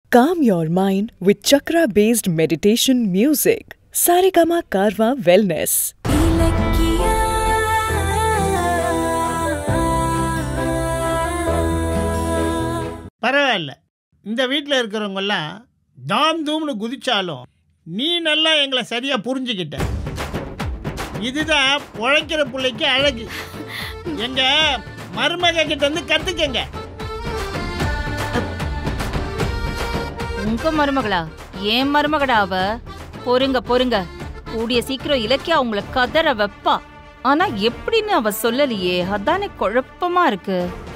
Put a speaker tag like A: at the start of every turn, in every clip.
A: Calm your mind with chakra based meditation music. Saregama Karwa Wellness.
B: பரவாயில்ல இந்த வீட்டில் இருக்கிறவங்கெல்லாம் தாம் தூம்னு குதிச்சாலும் நீ நல்லா எங்களை சரியாக புரிஞ்சுக்கிட்ட இதுதான் உழைக்கிற பிள்ளைக்கு அழகு எங்க மருமக கிட்ட இருந்து கத்துக்கங்க
C: உங்க மருமகளா ஏன் மருமகடா அவ பொறுங்க பொறுங்க கூடிய சீக்கிரம் இலக்கியா உங்களை கதற வைப்பா ஆனா எப்படின்னு அவ சொல்லலையே அதானே குழப்பமா இருக்கு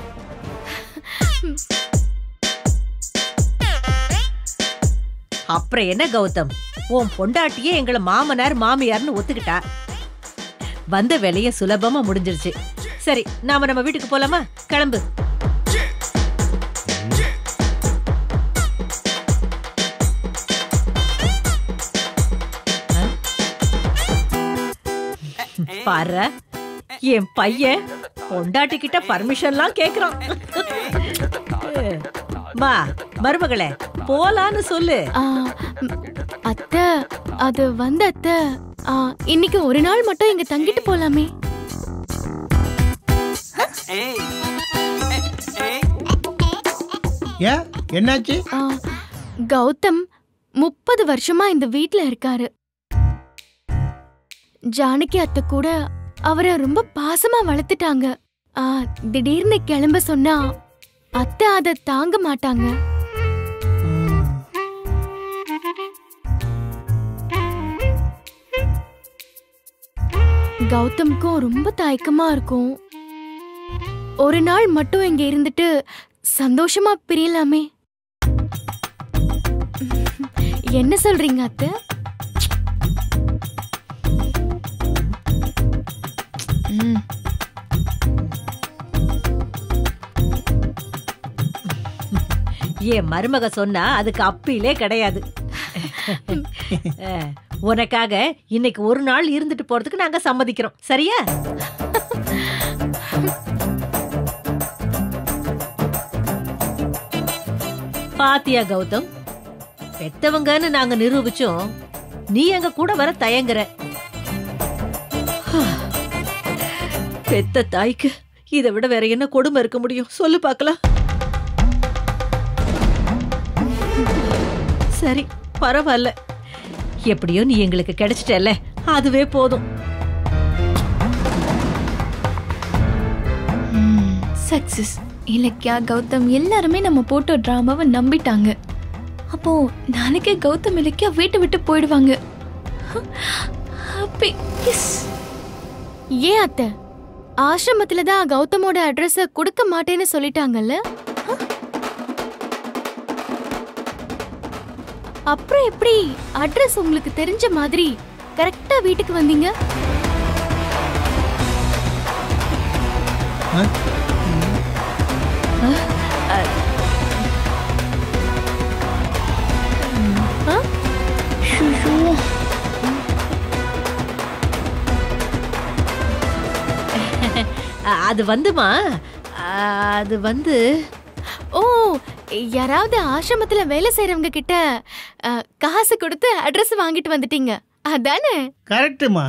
D: அப்புறம் என்ன கௌதம் உன் பொண்டாட்டியே எங்களை மாமனார் மாமியார்னு ஒத்துக்கிட்டா வந்த வேலைய சுலபமா முடிஞ்சிருச்சு சரி நாம நம்ம வீட்டுக்கு போலாமா கிளம்பு பாரு என் பையன் பொண்டாட்டி கிட்ட பர்மிஷன்லாம் கேக்குறான் மா மருமகளே போலான்னு சொல்லு
E: ஆ, ம், அத்தை அது வந்து அத்தை ஆ, இன்னைக்கு ஒரு நாள் மட்டும் இங்க தங்கிட்டு போலாமே
B: ஏன் என்னாச்சு
E: ஆ, கௌதம் முப்பது வருஷமா இந்த வீட்ல இருக்காரு ஜானகி அத்தை கூட அவரை ரொம்ப பாசமா வளர்த்துட்டாங்க ஆ, திடீர்னு கிளம்ப சொன்னா அத்தை அதை தாங்க மாட்டாங்க கௌதம்க்கும் ரொம்ப தயக்கமா இருக்கும் ஒரு நாள் மட்டும் இங்க இருந்துட்டு சந்தோஷமா பிரியலாமே என்ன சொல்றீங்க அத்தை ம்,
D: என் மருமக சொன்னா அதுக்கு அப்பிலே கிடையாது அஹ், உனக்காக இன்னைக்கு ஒரு நாள் இருந்துட்டு போறதுக்கு நாங்க சம்மதிக்கிறோம் சரியா பாத்தியா கௌதம் பெத்தவங்கன்னு நாங்க நிரூபிச்சோம் நீ எங்க கூட வர தயங்குற பெத்த தாய்க்கு இதை விட வேற என்ன கொடுமை இருக்க முடியும் சொல்லு பார்க்கலாம் சரி பரவாயில்ல எப்படியோ நீ எங்களுக்கு கிடைச்சிட்டல அதுவே போதும்
E: சக்சஸ் இலக்கியா கௌதம் எல்லாருமே நம்ம போட்டோ டிராமாவை நம்பிட்டாங்க அப்போ நாளைக்கே கௌதம் இலக்கியா வீட்டை விட்டு போயிடுவாங்க ஹாப்பி ஏன் அத்தை ஆசிரமத்துல தான் கௌதமோட அட்ரஸ கொடுக்க மாட்டேன்னு சொல்லிட்டாங்கல்ல ஹ? அப்புறம் எப்படி அட்ரஸ் உங்களுக்கு தெரிஞ்ச மாதிரி கரெக்டா வீட்டுக்கு வந்தீங்க ஆ? ஐயோ.
D: அ- அது வந்துமா அ- அது வந்து
E: ஓ யாராவது ஆசிரமத்துல வேலை செய்யறவங்க கிட்ட அ, காசு கொடுத்து அட்ரஸ் வாங்கிட்டு வந்துட்டீங்க அதானே
B: கரெக்டுமா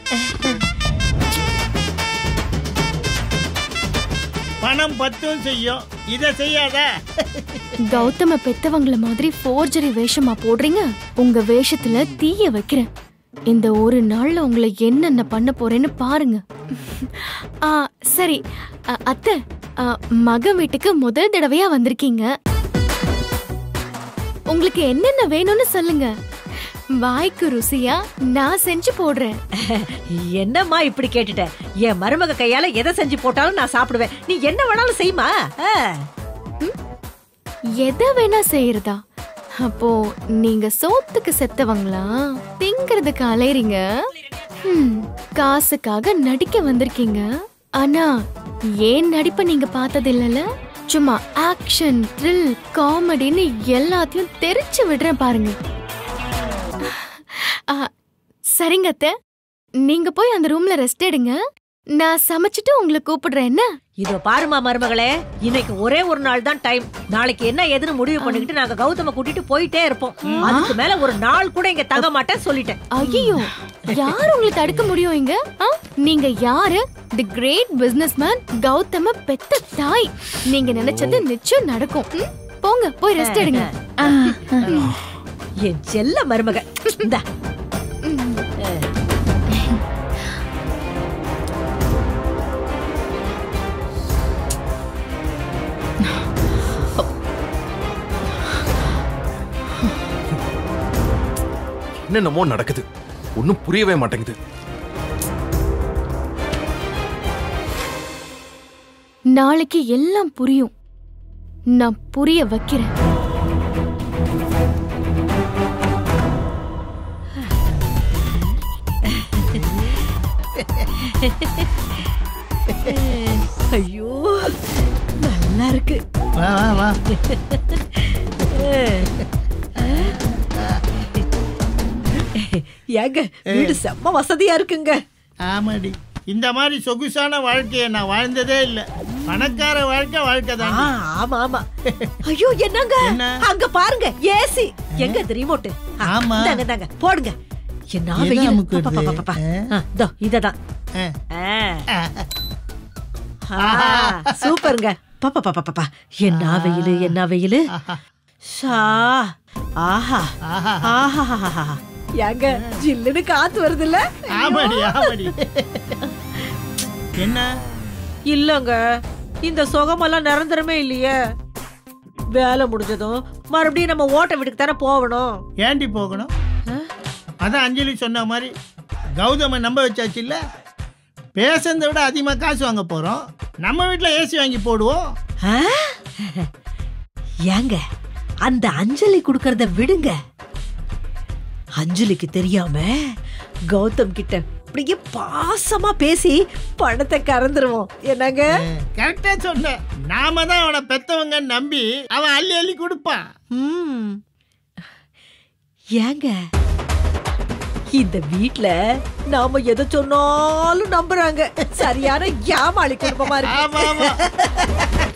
B: பணம் பத்தும் செய்யும் இதை செய்யாத
E: கௌதம பெத்தவங்கள மாதிரி ஃபோர்ஜரி வேஷமா போடுறீங்க உங்க வேஷத்துல தீய வைக்கிறேன் இந்த ஒரு நாள்ல உங்களை என்னென்ன பண்ண போறேன்னு பாருங்க ஆ சரி அ, அத்தை அ, மக வீட்டுக்கு முதல் தடவையா வந்திருக்கீங்க உங்களுக்கு என்னென்ன வேணும்னு சொல்லுங்க வாய்க்கு ருசியா நான் செஞ்சு போடுறேன்
D: என்னம்மா இப்படி கேட்டுட்ட என் மருமக கையால எதை செஞ்சு போட்டாலும் நான் சாப்பிடுவேன் நீ என்ன வேணாலும் செய்யுமா அ.
E: எதை வேணா செய்யறதா அப்போ நீங்க சோத்துக்கு செத்தவங்களா திங்கிறதுக்கு அலையறீங்க ஹம், காசுக்காக நடிக்க வந்திருக்கீங்க ஆனா ஏன் நடிப்பை நீங்க பார்த்தது இல்லல சும்மா ஆக்ஷன் த்ரில் காமெடின்னு எல்லாத்தையும் தெரிச்சு விடுறேன் பாருங்க ஆ, சரிங்க அத்தை நீங்க போய் அந்த ரூம்ல ரெஸ்ட் எடுங்க நான் சமைச்சிட்டு உங்களை கூப்பிடுறேன் என்ன
D: இதோ பாருமா மருமகளே இன்னைக்கு ஒரே ஒரு நாள் தான் டைம் நாளைக்கு என்ன ஏதுன்னு முடிவு பண்ணிக்கிட்டு நாங்க கௌதம கூட்டிட்டு போயிட்டே இருப்போம் அதுக்கு மேல ஒரு நாள் கூட இங்க தங்க மாட்டேன் சொல்லிட்டேன்
E: ஐயோ யார் உங்களை தடுக்க முடியும் இங்க ஆ? நீங்க யாரு தி கிரேட் பிசினஸ்மேன் கௌதம பெத்த தாய் நீங்க நினைச்சது நிச்சயம் நடக்கும் ம்? போங்க போய் ரெஸ்ட் எடுங்க
D: என் செல்ல மருமக இந்தா
F: என்னென்னமோ நடக்குது ஒன்னும் புரியவே மாட்டேங்குது
E: நாளைக்கு எல்லாம் புரியும் நான் புரிய வைக்கிறேன்
D: ஐயோ நல்லா இருக்கு
B: வா வா வா
D: ஏங்க வீடு செம்ம வசதியா இருக்குங்க
B: ஆமாடி இந்த மாதிரி சொகுசான வாழ்க்கையை நான் வாழ்ந்ததே இல்ல பணக்கார வாழ்க்கை வாழ்க்கை
D: ஆ,
B: தான்
D: ஆமா ஆமா ஐயோ என்னங்க
B: என்ன?
D: அங்க பாருங்க ஏசி எங்க இது ரிமோட்
B: ஆமா.
D: தாங்க தாங்க போடுங்க என்ன
B: எதை
D: வெயில்
B: அமுக்குறது?
D: பா, பா, பா, பா. ஆ, இதோ இததான் ஆ. ஆ, சூப்பருங்க பாப்பா பாப்பா பாப்பா என்ன வெயிலு என்ன வெயிலு ஷா ஆஹா ஆஹா ஏங்க ஜில்லுன்னு காத்து வருது இல்ல
B: ஆமாடி ஆமாடி என்ன
D: இல்லங்க இந்த சுகமெல்லாம் நிரந்தரமே இல்லையே வேலை முடிஞ்சதும் மறுபடியும் நம்ம ஓட்ட வீட்டுக்கு தானே போகணும்
B: ஏண்டி போகணும்
D: ஆ?
B: அதான் அஞ்சலி சொன்ன மாதிரி கௌதம நம்ப வச்சாச்சு இல்ல பேசுறதை விட அதிகமாக காசு வாங்க போறோம் நம்ம வீட்டில் ஏசி வாங்கி போடுவோம்
D: ஆ? ஏங்க அந்த அஞ்சலி கொடுக்கறத விடுங்க அஞ்சலிக்கு தெரியாம கௌதம் கிட்ட அப்படியே பாசமா பேசி பணத்தை கறந்துருவோம் என்னங்க
B: கரெக்டா சொன்ன நாம தான் அவனை பெத்தவங்க நம்பி அவன் அள்ளி அள்ளி கொடுப்பான்
D: ம். ஏங்க இந்த வீட்ல நாம எதை சொன்னாலும் நம்புறாங்க சரியான ஏமாளி குடும்பமா
B: ஆமா
D: இருக்கு
B: ஆமா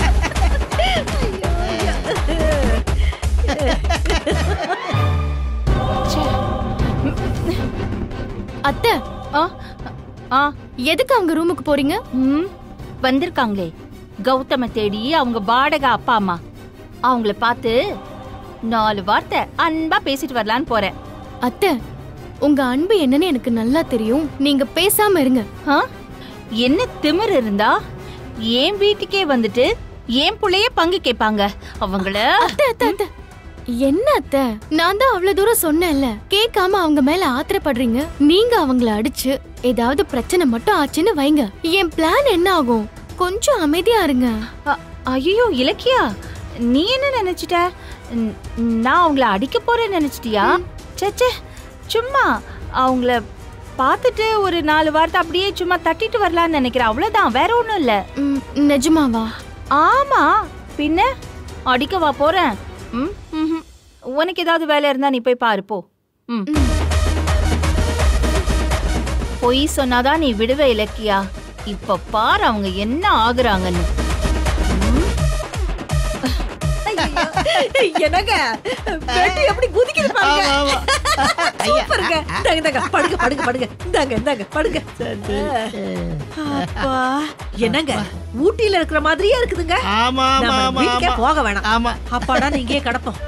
E: அத்தை
C: ஆ ஆ
E: எதுக்கு அவங்க ரூமுக்கு போறீங்க
C: ம் வந்திருக்காங்களே கௌதம தேடி அவங்க வாடகை அப்பா அம்மா அவங்கள பார்த்து நாலு வார்த்தை அன்பா பேசிட்டு வரலான்னு போறேன்
E: அத்தை உங்க அன்பு என்னன்னு எனக்கு நல்லா தெரியும் நீங்க பேசாம இருங்க
C: ஆ? என்ன திமிர் இருந்தா என் வீட்டுக்கே வந்துட்டு என் புள்ளைய பங்கு கேட்பாங்க அவங்கள
E: அத்தை அத்தை அத்தை என்ன அத்தை நான் தான் அவ்வளவு தூரம் சொன்னேன்ல கேட்காம அவங்க மேல ஆத்திரப்படுறீங்க நீங்க அவங்கள அடிச்சு ஏதாவது பிரச்சனை மட்டும் ஆச்சுன்னு வைங்க என் பிளான் என்ன ஆகும் கொஞ்சம் அமைதியா இருங்க
C: ஐயோ இலக்கியா நீ என்ன நினைச்சிட்ட ந- நான் அவங்கள அடிக்க போறேன்னு நினைச்சிட்டியா சச்சே சும்மா அவங்கள பார்த்துட்டு ஒரு நாலு வார்த்தை அப்படியே சும்மா தட்டிட்டு வரலாம்னு நினைக்கிறேன் அவ்வளவுதான் வேற ஒண்ணும் இல்ல
E: ம், நிஜமாவா
C: ஆமா பின்ன அடிக்கவா போறேன் ம், ம்ஹும். உனக்கு ஏதாவது வேலை இருந்தா நீ போய் பாரு போ ம். பொய் சொன்னாதான் நீ விடுவே இலக்கியா இப்ப பாரு அவங்க என்ன ஆகுறாங்கன்னு
D: என்னங்க வெட்டி எப்படி குதிக்குது பாருங்க
B: ஆமா ஆமா
D: சூப்பருங்க இந்தாங்க இந்தாங்க படுங்க படுங்க படுங்க இந்தாங்க இந்தாங்க படுங்க அப்பா என்னங்க ஊட்டியில இருக்கிற மாதிரியே இருக்குதுங்க
B: ஆமா ஆமா
D: நம்ம
B: ஆமா
D: வீட்டுக்கே
B: ஆமா
D: போக வேணாம்
B: ஆமா
D: அப்பாடா நீ இங்கேயே கிடப்போம்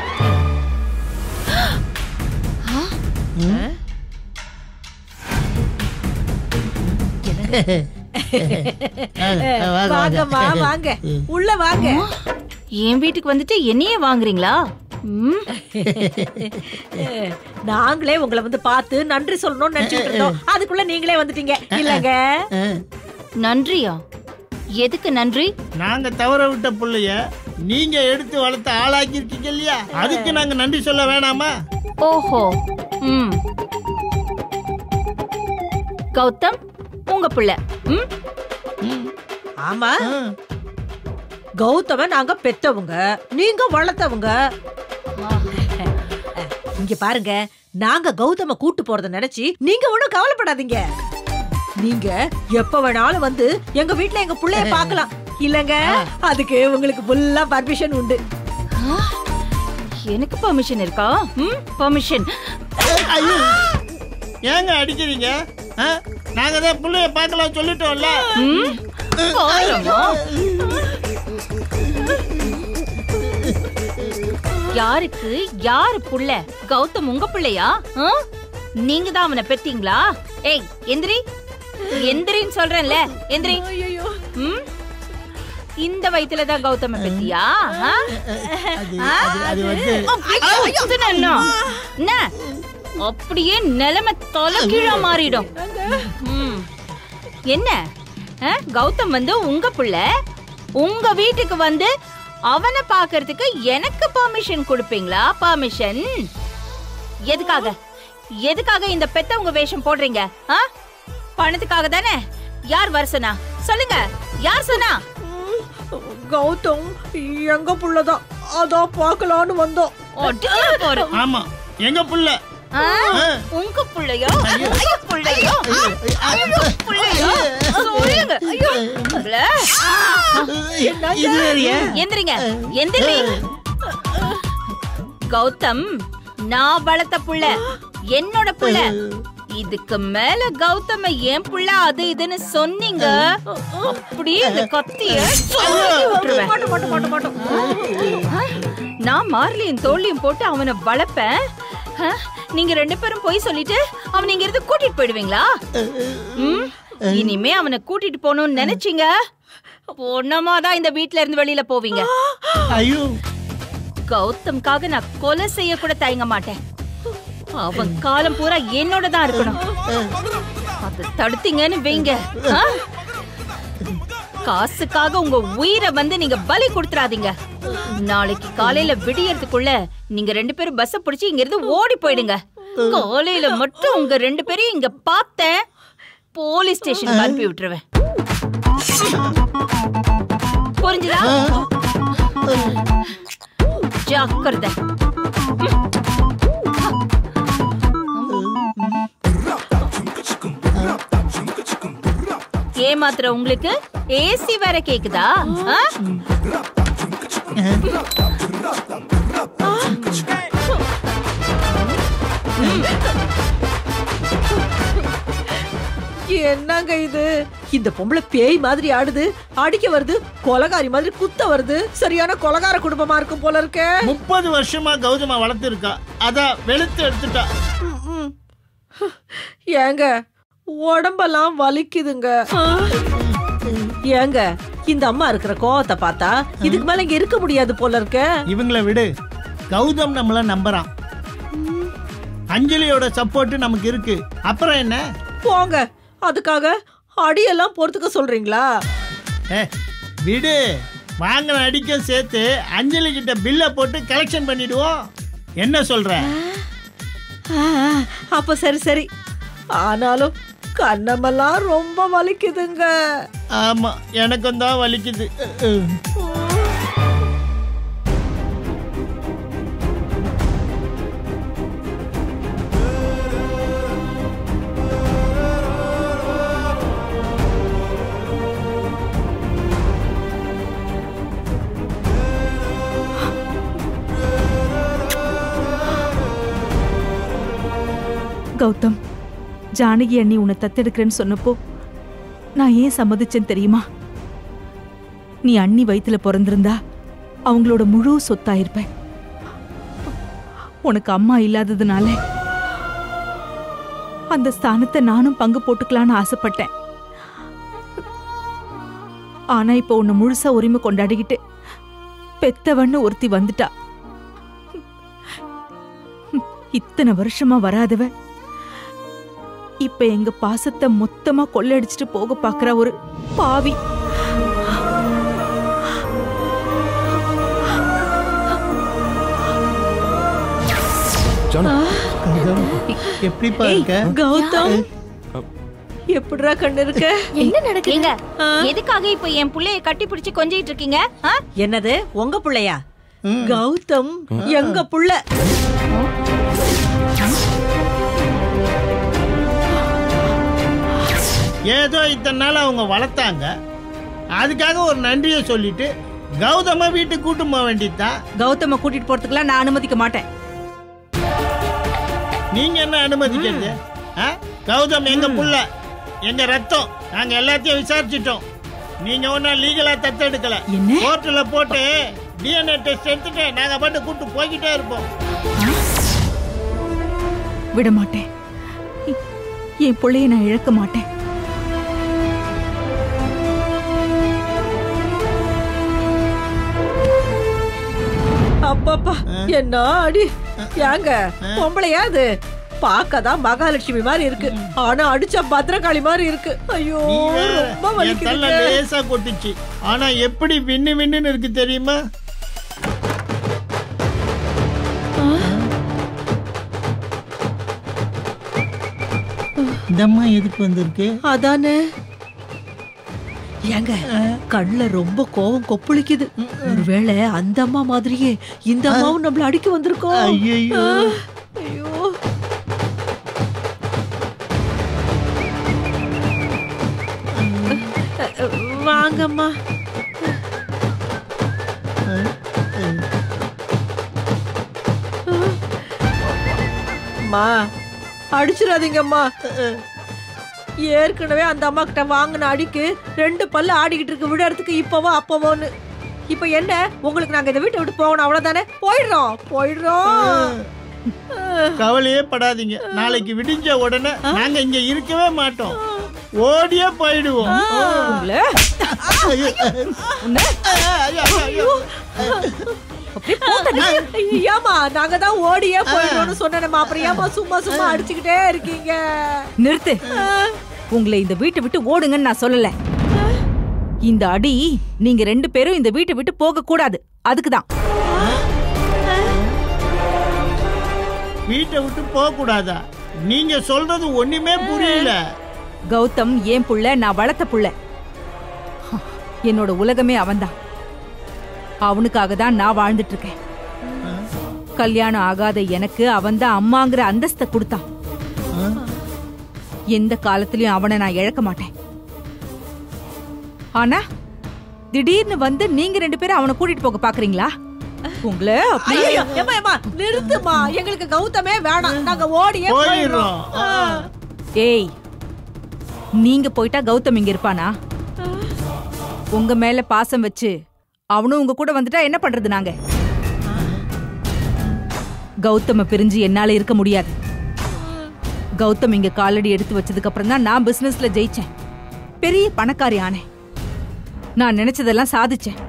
D: வாங்கம்மா வாங்க உள்ள வாங்க
C: என் வீட்டுக்கு வந்துட்டு என்னையே வாங்குறீங்களா ம்,
D: நாங்களே உங்களை வந்து பார்த்து நன்றி சொல்லணும்னு நினைச்சிட்டு இருந்தோம் அதுக்குள்ள நீங்களே வந்துட்டீங்க இல்லங்க
C: நன்றியா எதுக்கு நன்றி
B: நாங்க தவற விட்ட புள்ளைய நீங்க எடுத்து வளர்த்து ஆளாக்கி இருக்கீங்க இல்லையா அதுக்கு நாங்க நன்றி சொல்ல வேணாமா
C: ஓஹோ ம் கௌதம் உங்க புள்ள ம்
D: ஆமா
B: ஆ.
D: கௌதம நாங்க பெத்தவங்க நீங்க வளர்த்தவங்க இங்க பாருங்க நாங்க கௌதம கூட்டு போறத நினைச்சு நீங்க ஒண்ணும் கவலைப்படாதீங்க நீங்க எப்ப வேணாலும் வந்து எங்க வீட்ல எங்க புள்ளைய பார்க்கலாம் இல்லங்க அதுக்கு உங்களுக்கு ஃபுல்லா பர்மிஷன் உண்டு
C: எனக்கு பெர்மிஷன் இருக்கா ம் பெர்மிஷன்
B: ஐயோ ஏங்க அடிக்கிறீங்க ஆ? நாங்க தான் பிள்ளைய பார்க்கலாம் சொல்லிட்டோம்ல
C: ம் பாருமா யாருக்கு யாரு புள்ள கௌதம் உங்க பிள்ளையா ஆ? நீங்க தான் அவனை பெத்தீங்களா ஏய் எந்திரி எந்திரின்னு சொல்றேன்ல எந்திரி ம் இந்த வயித்துல தான் கௌதம பெத்தியா ஆ?
B: அது அது அது வந்து
C: ஐயோ, இதுன்னு என்ன? என்ன? அப்படியே நிலைமை தொலைக்கீழா மாறிடும் ம். என்ன ஆ? கௌதம் வந்து உங்க புள்ள உங்க வீட்டுக்கு வந்து அவனை பாக்குறதுக்கு எனக்கு பர்மிஷன் கொடுப்பீங்களா பர்மிஷன் எதுக்காக எதுக்காக இந்த பெத்தவங்க வேஷம் போடுறீங்க ஆ? பணத்துக்காக தானே யார் வர சொன்னா சொல்லுங்க யார் சொன்னா
D: கௌதம் எங்க புள்ளதான் அதான் பார்க்கலான்னு வந்தோம்
C: ஒட்டிக்கிட்டு போறோம்
B: ஆமா எங்க புள்ள
C: ஆ? உங்க புள்ளையோ ஐயோ புள்ளையோ ஐயோ புள்ளையோ சொல்லுங்க ஐயோ புள்ள.
B: இது வேறயா
C: எந்திரிங்க எந்திரி கௌதம் நான் வளர்த்த புள்ள என்னோட புள்ள இதுக்கு மேல கௌதம ஏன் புள்ள அது இதுன்னு சொன்னீங்க அப்படியே இந்த கத்திய சொருகி விட்டுருவேன்.
D: மாட்டோம் மாட்டோம் மாட்டோம் மாட்டோம்
C: நான் மார்லியும் தோல்லியும் போட்டு அவனை வளர்ப்பேன் ஆ? நீங்க ரெண்டு பேரும் போய் சொல்லிட்டு அவனை இங்க இருந்து கூட்டிட்டு போயிடுவீங்களா ம்? இனிமே அவனை கூட்டிட்டு போகணும்னு நினைச்சீங்க பொண்ணமாதான் இந்த வீட்ல இருந்து வெளியில போவீங்க
B: ஐயோ
C: கௌதம்காக நான் கொலை செய்ய கூட தயங்க மாட்டேன் அவன் காலம் பூரா என்னோட தான் இருக்கணும் அதை தடுத்தீங்கன்னு வைங்க ஆ? காசுக்காக உங்க உயிரை வந்து நீங்க பலி கொடுத்துறாதீங்க நாளைக்கு காலையில விடியறதுக்குள்ள நீங்க ரெண்டு பேரும் பஸ் பிடிச்சு இங்க இருந்து ஓடி போயிடுங்க காலையில மட்டும் உங்க ரெண்டு பேரையும் இங்க பார்த்தேன் போலீஸ் ஸ்டேஷனுக்கு அனுப்பி விட்டுருவேன் புரிஞ்சுதா ஜாக்கிரதை ஏமாத்துற உங்களுக்கு ஏசி வேற கேக்குதா ஆ?
D: என்னங்க இது இந்த பொம்பளை பேய் மாதிரி ஆடுது அடிக்க வருது கொலகாரி மாதிரி குத்த வருது சரியான கொலகார குடும்பமா இருக்கும் போல இருக்கே
B: முப்பது வருஷமா கௌதமா வளர்த்துருக்கா அதான் வெளுத்து எடுத்துட்டா
D: ஏங்க உடம்பெல்லாம் வலிக்குதுங்க ஏங்க இந்த அம்மா இருக்கிற கோவத்தை பார்த்தா இதுக்கு மேல இங்க இருக்க முடியாது போல இருக்க
B: இவங்கள விடு கௌதம் நம்மள நம்புறான் அஞ்சலியோட சப்போர்ட் நமக்கு இருக்கு அப்புறம் என்ன
D: போங்க அதுக்காக அடியெல்லாம் பொறுத்துக்க சொல்றீங்களா
B: ஏ விடு வாங்கின அடிக்கும் சேர்த்து அஞ்சலி கிட்ட பில்லை போட்டு கலெக்ஷன் பண்ணிடுவோம் என்ன சொல்ற
D: ஆ, அப்ப சரி சரி ஆனாலும் கண்ணமெல்லாம் ரொம்ப வலிக்குதுங்க
B: ஆமா எனக்கும் தான் வலிக்குது
G: கௌதம் ஜானகி அண்ணி உன்னை தத்தெடுக்கிறேன்னு சொன்னப்போ நான் ஏன் சம்மதிச்சேன் தெரியுமா நீ அண்ணி வயித்துல பிறந்திருந்தா அவங்களோட முழு சொத்தாயிருப்ப உனக்கு அம்மா இல்லாததுனால அந்த ஸ்தானத்தை நானும் பங்கு போட்டுக்கலான்னு ஆசைப்பட்டேன் ஆனா இப்ப உன்னை முழுசா உரிமை கொண்டாடிக்கிட்டு பெத்தவன்னு ஒருத்தி வந்துட்டா இத்தனை வருஷமா வராதவ இப்ப எங்க பாசத்தை மொத்தமா கொள்ளடிச்சிட்டு போக பாக்குற ஒரு பாவி
F: ஜானு
B: எப்படிப்பா இருக்க
D: கௌதம் எப்படிடா கண்ணு இருக்க
E: என்ன நடக்குது
C: ஏங்க எதுக்காக இப்ப என் புள்ளைய கட்டி பிடிச்சு கொஞ்சிட்டு இருக்கீங்க ஆ?
D: என்னது உங்க புள்ளையா கௌதம் எங்க புள்ள
B: ஏதோ இத்தனை நாள் அவங்க வளர்த்தாங்க அதுக்காக ஒரு நன்றியை சொல்லிட்டு கௌதம வீட்டுக்கு கூட்டு போக வேண்டியதுதான்
G: கௌதம கூட்டிட்டு போறதுக்குலாம் நான் அனுமதிக்க மாட்டேன்
B: நீங்க என்ன அனுமதிக்கிறது ஆ? கௌதம் எங்க புள்ள எங்க ரத்தம் நாங்க எல்லாத்தையும் விசாரிச்சிட்டோம் நீங்க ஒன்னும் லீகலா தத்தெடுக்கல
G: என்ன?
B: கோர்ட்டுல போட்டு டிஎன்ஏ டெஸ்ட் எடுத்துட்டு நாங்க பாட்டு கூட்டு போய்கிட்டே இருப்போம்
G: விட மாட்டேன் எ- என் பிள்ளைய நான் இழக்க மாட்டேன்
D: அப்பப்பா என்ன அடி ஏங்க பொம்பளையா அது பார்க்கதான் மகாலட்சுமி மாதிரி இருக்கு ஆனா அடிச்ச பத்திரகாளி மாதிரி இருக்கு ஐயோ
B: நீ வேற,
D: ரொம்ப
B: என் தள்ள
D: வலிக்குது
B: லேசா கொட்டுச்சு ஆனா எப்படி வின்னு வின்னுன்னு இருக்கு தெரியுமா இந்த அம்மா எதுக்கு வந்திருக்கு
D: அதானே ஏங்க கண்ணுல ரொம்ப கோவம் கொப்பளிக்குது ஒருவேளை அந்த அம்மா மாதிரியே இந்த அம்மாவும் நம்மள அடிக்க வந்திருக்கோம்
B: ஐயையோ.
D: ஐயோ வாங்கம்மா அம்மா அடிச்சிடாதீங்கம்மா ஏற்கனவே அந்த அம்மா கிட்ட வாங்கின அடிக்கு ரெண்டு பல்லு ஆடிக்கிட்டு இருக்கு விடறதுக்கு இப்பவோ அப்பவோன்னு இப்ப என்ன உங்களுக்கு நாங்க இந்த வீட்டை விட்டு போகணும் அவ்வளவுதானே போயிடுறோம் போயிடுறோம்
B: கவலையே படாதீங்க நாளைக்கு விடிஞ்ச உடனே நாங்க இங்க இருக்கவே மாட்டோம் ஓடியே போயிடுவோம்
G: உங்களை
B: ஐயோ. ஐயோ, ஐயோ.
D: ஏமா நாங்க தான் ஓடியே போயிடுறோம்னு சொன்னேன்மா அப்புறம் ஏமா சும்மா சும்மா அடிச்சுக்கிட்டே இருக்கீங்க
G: நிறுத்து உங்களை இந்த வீட்டை விட்டு ஓடுங்கன்னு நான் சொல்லல இந்த அடி நீங்க ரெண்டு பேரும் இந்த வீட்டை விட்டு போக கூடாது அதுக்குதான்
B: வீட்டை விட்டு போக கூடாதா நீங்க சொல்றது ஒண்ணுமே புரியல
G: கௌதம் ஏன் புள்ள நான் வளர்த்த புள்ள என்னோட உலகமே அவன்தான் அவனுக்காக தான் நான் வாழ்ந்துட்டு இருக்கேன் கல்யாணம் ஆகாத எனக்கு அவன்தான் அம்மாங்கிற அந்தஸ்தை கொடுத்தான் எந்த காலத்திலயும் அவனை நான் இழக்க மாட்டேன் ஆனா திடீர்னு வந்து நீங்க ரெண்டு பேரும் அவனை கூட்டிட்டு போக பாக்குறீங்களா உங்களை அப்படியே
D: ஐயோ ஏமா ஏமா நிறுத்துமா எங்களுக்கு கௌதமே வேணாம் நாங்க ஓடியே போயிடுறோம்
B: போயிடுறோம்
G: ஏய் நீங்க போயிட்டா கௌதம் இங்க இருப்பானா உங்க மேல பாசம் வச்சு அவனும் உங்க கூட வந்துட்டா என்ன பண்றது நாங்க கௌதம பிரிஞ்சு என்னால இருக்க முடியாது கௌதம் இங்க காலடி எடுத்து வச்சதுக்கு அப்புறம் தான் நான் பிசினஸ்ல ஜெயிச்சேன் பெரிய பணக்காரி ஆனேன் நான் நினைச்சதெல்லாம் சாதிச்சேன்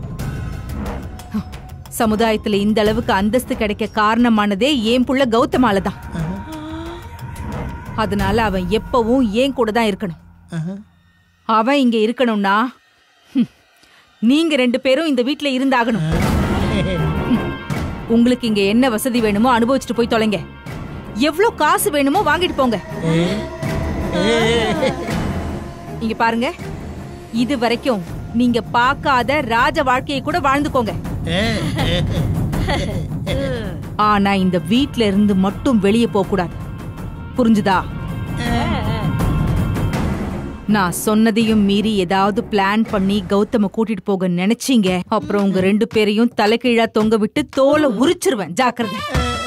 G: சமுதாயத்துல இந்த அளவுக்கு அந்தஸ்து கிடைக்க காரணமானதே என் புள்ள கௌதமால தான் அதனால அவன் எப்பவும் ஏன் கூட தான் இருக்கணும் அவன் இங்க இருக்கணும்னா ஹம், நீங்க ரெண்டு பேரும் இந்த வீட்ல இருந்தாகணும் ஹம், உங்களுக்கு இங்க என்ன வசதி வேணுமோ அனுபவிச்சுட்டு போய் தொலைங்க எவ்வளவு காசு வேணுமோ வாங்கிட்டு போங்க இங்க பாருங்க இது வரைக்கும் நீங்க பார்க்காத ராஜ வாழ்க்கையை கூட வாழ்ந்துக்கோங்க ஆனா இந்த வீட்ல இருந்து மட்டும் வெளியே போக கூடாது புரிஞ்சுதா நான் சொன்னதையும் மீறி ஏதாவது பிளான் பண்ணி கௌதம கூட்டிட்டு போக நினைச்சீங்க அப்புறம் உங்க ரெண்டு பேரையும் தலைகீழா தொங்க விட்டு தோலை உரிச்சிருவேன் ஜாக்கிரதை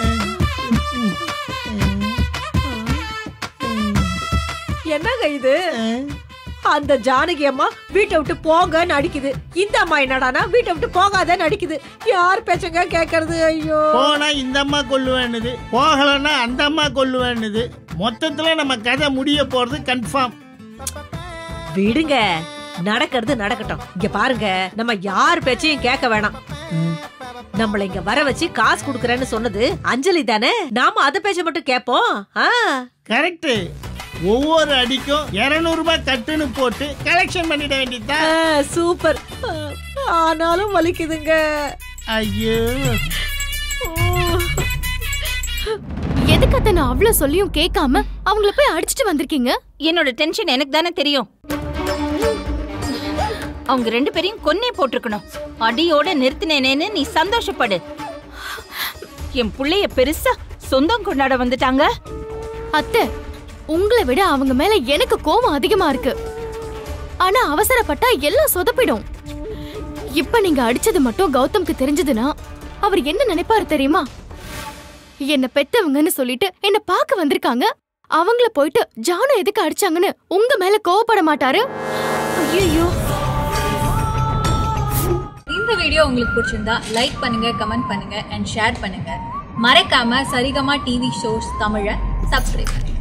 D: என்னங்க இது அந்த ஜானகி அம்மா வீட்டை விட்டு போங்கன்னு அடிக்குது இந்த அம்மா என்னடானா வீட்டை விட்டு போகாதன்னு அடிக்குது யார் பேச்சங்க கேக்குறது ஐயோ
B: போனா இந்த அம்மா கொல்லுவேன்னுது போகலன்னா அந்த அம்மா கொல்லுவேன்னுது மொத்தத்துல நம்ம கதை முடிய போறது கன்ஃபார்ம்
D: விடுங்க நடக்கிறது நடக்கட்டும் இங்க பாருங்க நம்ம யார் பேச்சையும் கேட்க வேணாம் நம்மள இங்க வர வச்சு காசு குடுக்கறேன்னு சொன்னது அஞ்சலி தானே நாம அத பேச்ச மட்டும் கேப்போம் ஆ
B: கரெக்ட் ஒவ்வொரு அடிக்கும் 200 ரூபாய் கட்டுன்னு போட்டு கலெக்ஷன் பண்ணிட வேண்டியதுதான்
D: ஆ, சூப்பர் ஆ, ஆனாலும் வலிக்குதுங்க
B: ஐயோ
E: எதுக்கு அத்தை நான் அவ்வளவு சொல்லியும் கேட்காம அவங்கள போய் அடிச்சிட்டு வந்திருக்கீங்க
C: என்னோட டென்ஷன் எனக்கு தானே தெரியும் அவங்க ரெண்டு பேரையும் கொன்னே போட்டிருக்கணும் அடியோட நிறுத்தினேனேன்னு நீ சந்தோஷப்படு என் புள்ளைய பெருசா சொந்தம் கொண்டாட வந்துட்டாங்க
E: அத்தை உங்களை விட அவங்க மேல எனக்கு கோவம் அதிகமா இருக்கு ஆனா அவசரப்பட்டா எல்லாம் சொதப்பிடும் இப்ப நீங்க அடிச்சது மட்டும் கௌதம்க்கு தெரிஞ்சதுன்னா அவர் என்ன நினைப்பாரு தெரியுமா என்ன பெத்தவங்கன்னு சொல்லிட்டு என்ன பார்க்க வந்திருக்காங்க அவங்கள போயிட்டு ஜானு எதுக்கு அடிச்சாங்கன்னு உங்க மேல கோவப்பட மாட்டாரு ஐயோ
H: இந்த வீடியோ உங்களுக்கு பிடிச்சிருந்தா லைக் பண்ணுங்க கமெண்ட் பண்ணுங்க அண்ட் ஷேர் பண்ணுங்க மறக்காம சரிகமா டிவி ஷோஸ் தமிழை சப்ஸ்கிரைப் பண்ணுங்க